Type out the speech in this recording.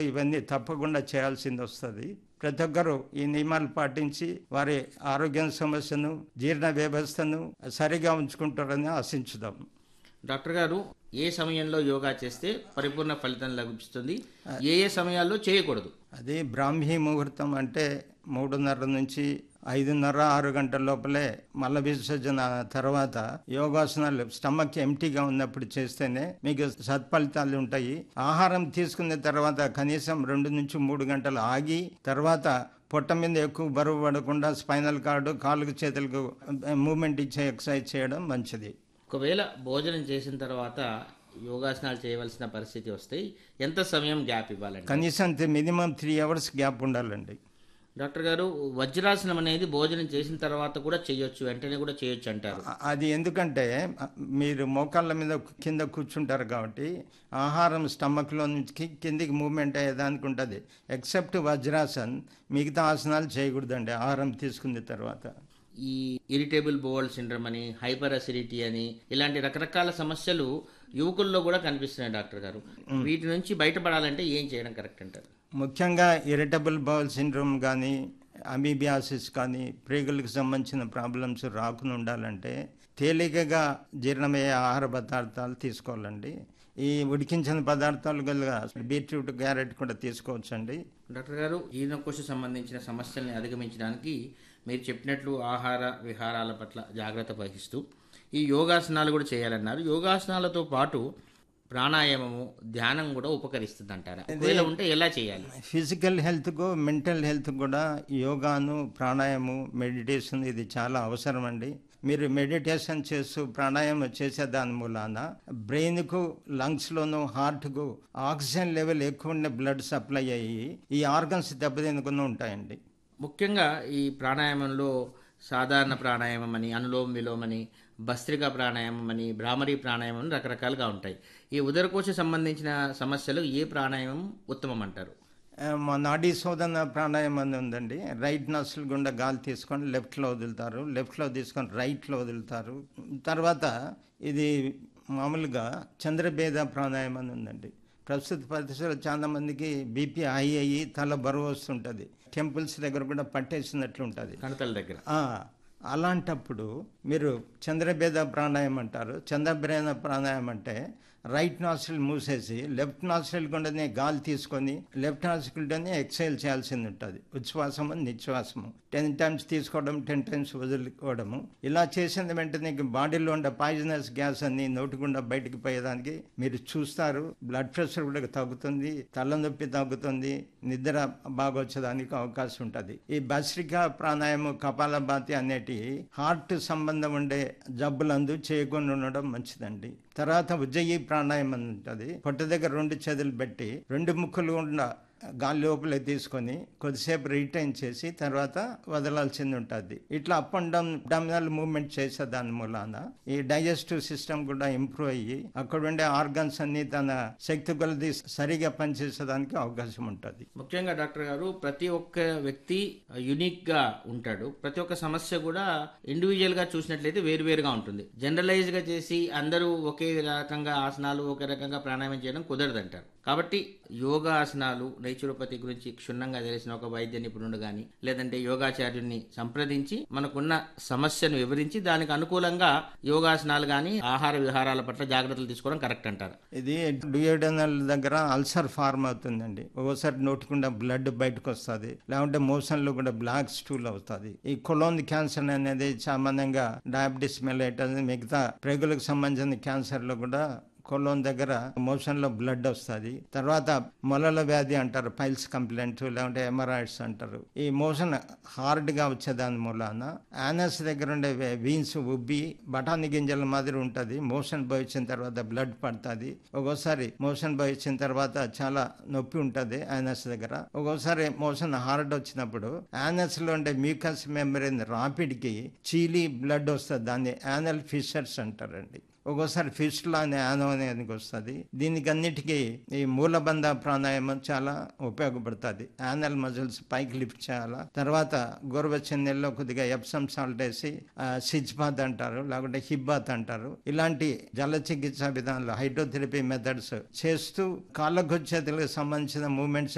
ఇవన్నీ తప్పకుండా చేయాల్సింది వస్తుంది ప్రతి ఒక్కరూ ఈ నియమాలు పాటించి వారి ఆరోగ్య సమస్యను జీర్ణ వ్యవస్థను సరిగా ఉంచుకుంటారని ఆశించుదాం డాక్టర్ గారు ఏ సమయంలో యోగా చేస్తే పరిపూర్ణ ఫలితం లభిస్తుంది ఏ ఏ సమయాల్లో చేయకూడదు అది బ్రాహ్మీ ముహూర్తం అంటే మూడున్నర నుంచి ఐదున్నర ఆరు గంటల లోపలే మల విసర్జన తర్వాత యోగాసనాలు స్టమక్ ఎంటీగా ఉన్నప్పుడు చేస్తేనే మీకు సత్ఫలితాలు ఉంటాయి ఆహారం తీసుకున్న తర్వాత కనీసం రెండు నుంచి మూడు గంటలు ఆగి తర్వాత పొట్ట మీద ఎక్కువ బరువు పడకుండా స్పైనల్ కార్డు కాళ్ళకు చేతులకు మూమెంట్ ఇచ్చే ఎక్సర్సైజ్ చేయడం మంచిది ఒకవేళ భోజనం చేసిన తర్వాత యోగాసనాలు చేయవలసిన పరిస్థితి వస్తే ఎంత సమయం గ్యాప్ ఇవ్వాలండి కనీసం మినిమం త్రీ అవర్స్ గ్యాప్ ఉండాలండి డాక్టర్ గారు వజ్రాసనం అనేది భోజనం చేసిన తర్వాత కూడా చేయొచ్చు వెంటనే కూడా చేయొచ్చు అంటారు అ- అది ఎందుకంటే అ, మీరు మోకాళ్ళ మీద కింద కూర్చుంటారు కాబట్టి ఆహారం స్టమక్లో నుంచి కి- కిందికి మూమెంట్ అయ్యేదానికి ఉంటుంది ఎక్సెప్ట్ వజ్రాసన్ మిగతా ఆసనాలు చేయకూడదండి ఆహారం తీసుకున్న తర్వాత ఈ ఇరిటేబుల్ బోవల్ సిండ్రమ్ అని హైపర్ అసిడిటీ అని ఇలాంటి రకరకాల సమస్యలు యువకుల్లో కూడా కనిపిస్తున్నాయి డాక్టర్ గారు వీటి నుంచి బయటపడాలంటే ఏం చేయడం కరెక్ట్ అంటారు ముఖ్యంగా ఇరిటబుల్ బౌల్ సిండ్రోమ్ కానీ అమీబియాసిస్ కానీ ప్రేగులకు సంబంధించిన ప్రాబ్లమ్స్ రాకుండా ఉండాలంటే తేలికగా జీర్ణమయ్యే ఆహార పదార్థాలు తీసుకోవాలండి ఈ ఉడికించిన పదార్థాలు గల బీట్రూట్ క్యారెట్ కూడా తీసుకోవచ్చండి డాక్టర్ గారు జీర్ణకోశ సంబంధించిన సమస్యల్ని అధిగమించడానికి మీరు చెప్పినట్లు ఆహార విహారాల పట్ల జాగ్రత్త వహిస్తూ ఈ యోగాసనాలు కూడా చేయాలన్నారు యోగాసనాలతో పాటు ప్రాణాయామము ధ్యానం కూడా ఉపకరిస్తుంది అంటారా ఒకవేళ ఉంటే ఎలా చేయాలి ఫిజికల్ హెల్త్కు మెంటల్ హెల్త్ కూడా యోగాను ప్రాణాయామం మెడిటేషన్ ఇది చాలా అవసరం అండి మీరు మెడిటేషన్ చేస్తూ ప్రాణాయామం చేసే దాని మూలాన బ్రెయిన్కు లంగ్స్లోను హార్ట్కు ఆక్సిజన్ లెవెల్ ఎక్కువ ఉండే బ్లడ్ సప్లై అయ్యి ఈ ఆర్గన్స్ దెబ్బతినకుండా ఉంటాయండి ముఖ్యంగా ఈ ప్రాణాయామంలో సాధారణ ప్రాణాయామం అని అనులోమ విలోమ అని భస్త్రిక ప్రాణాయామం అని భ్రామరీ ప్రాణాయామం అని రకరకాలుగా ఉంటాయి ఈ ఉదరకోశ సంబంధించిన సమస్యలు ఏ ప్రాణాయామం ఉత్తమం అంటారు ఆ, మా నాడీ శోధన ప్రాణాయామం అని ఉందండి రైట్ నస్సులు గుండా గాలి తీసుకొని లెఫ్ట్లో వదులుతారు లెఫ్ట్లో తీసుకొని రైట్లో వదులుతారు తర్వాత ఇది మామూలుగా చంద్రభేద ప్రాణాయామం అని ఉందండి ప్రస్తుత పరిస్థితుల్లో చాలా మందికి బీపీ హై అయ్యి తల బరువు వస్తుంటుంది టెంపుల్స్ దగ్గర కూడా పట్టేసినట్లు ఉంటుంది కణతల దగ్గర ఆ, అలాంటప్పుడు మీరు చంద్రభేద ప్రాణాయామం అంటారు చంద్రభేద ప్రాణాయామం అంటే రైట్ నాస్ట్రిల్ మూసేసి లెఫ్ట్ నాస్ట్రిల్ గుండానే గాలి తీసుకొని లెఫ్ట్ నాస్ట్రిల్తోనే ఎక్సైల్ చేయాల్సింది ఉంటుంది ఉచ్ఛ్వాసము నిశ్వాసము టెన్ టైమ్స్ తీసుకోవడం టెన్ టైమ్స్ వదులుకోవడము ఇలా చేసిన వెంటనే బాడీలో ఉండే పాయిజనస్ గ్యాస్ అన్ని నోటి గుండా బయటికి పోయేదానికి మీరు చూస్తారు బ్లడ్ ప్రెషర్ కూడా తగ్గుతుంది తలనొప్పి తగ్గుతుంది నిద్ర బాగా వచ్చేదానికి అవకాశం ఉంటుంది ఈ భస్రిక ప్రాణాయామం కపాలభాతి అనేటి హార్ట్ సంబంధం ఉండే జబ్బులందు చేయకుండా ఉండడం మంచిదండి తర్వాత ఉజ్జయి ప్రాణాయామం అని ఉంటుంది పొట్ట దగ్గర రెండు చెదులు పెట్టి రెండు ముక్కులు గుండా గాలి లోపలే తీసుకొని కొద్దిసేపు రిటైన్ చేసి తర్వాత వదలాల్సింది ఉంటుంది ఇట్లా up and down abdominal movement చేసే దాని మూలాన ఈ డైజెస్టివ్ సిస్టమ్ కూడా ఇంప్రూవ్ అయ్యి అక్కడ ఉండే ఆర్గన్స్ అన్ని తన శక్తి కొలది సరిగా పనిచేసేదానికి అవకాశం ఉంటుంది ముఖ్యంగా డాక్టర్ గారు ప్రతి ఒక్క వ్యక్తి యునిక్ గా ఉంటాడు ప్రతి ఒక్క సమస్య కూడా ఇండివిజువల్ గా చూసినట్లయితే వేరువేరుగా ఉంటుంది జనరలైజ్ గా చేసి అందరూ ఒకే రకంగా ఆసనాలు ఒకే రకంగా ప్రాణాయామం చేయడం కుదరదంటారు కాబట్టి యోగా ఆసనాలు నైచురోపతి గురించి క్షుణ్ణంగా తెలిసిన ఒక వైద్య నిపుణుడు కానీ లేదంటే యోగాచార్యుని సంప్రదించి మనకున్న సమస్యను వివరించి దానికి అనుకూలంగా యోగాసనాలు కానీ ఆహార విహారాల పట్ల జాగ్రత్తలు తీసుకోవడం కరెక్ట్ అంటారు ఇది డ్యూయోడనల్ దగ్గర అల్సర్ ఫార్మ్ అవుతుందండి ఒక్కోసారి నోటికుండా బ్లడ్ బయటకు వస్తుంది లేకుంటే మోషన్లో కూడా బ్లాక్ స్టూల్ అవుతుంది ఈ కొలోన్ క్యాన్సర్ అనేది సామాన్యంగా డయాబెటీస్ మెలైటస్ మిగతా ప్రేగులకు సంబంధించిన క్యాన్సర్లో కూడా కొలోన్ దగ్గర మోషన్ లో బ్లడ్ వస్తుంది తర్వాత మొలల వ్యాధి అంటారు పైల్స్ కంప్లైంట్ లేకుంటే ఎమరాయిడ్స్ అంటారు ఈ మోషన్ హార్డ్ గా వచ్చేదాని మూలాన యానస్ దగ్గర ఉండే వీన్స్ ఉబ్బి బఠానీ గింజల మాదిరి ఉంటది మోషన్ పోయి వచ్చిన తర్వాత బ్లడ్ పడుతుంది ఒక్కోసారి మోషన్ పోయి వచ్చిన తర్వాత చాలా నొప్పి ఉంటది యానస్ దగ్గర ఒక్కోసారి మోషన్ హార్డ్ వచ్చినప్పుడు యానస్ లో ఉండే మ్యూకస్ మెమరీన్ రాపిడ్కి చీలి బ్లడ్ వస్తుంది దాన్ని యానల్ ఫిషర్స్ అంటారండి ఒక్కోసారి ఫిస్టులా అనే యానం అనేది వస్తుంది దీనికి అన్నిటికీ ఈ మూలబంధ ప్రాణాయామం చాలా ఉపయోగపడుతుంది యానల్ మజిల్స్ పైకి లిఫ్ట్ చేయాలా తర్వాత గోరువెచ్చని నీళ్ళలో కొద్దిగా ఎప్సమ్ సాల్ట్ వేసి సిచ్ బాత్ అంటారు లేకుంటే హిప్ బాత్ అంటారు ఇలాంటి జల చికిత్సా విధానాలు హైడ్రోథెరపీ మెథడ్స్ చేస్తూ కాళ్ళకు చేతులకు సంబంధించిన మూమెంట్స్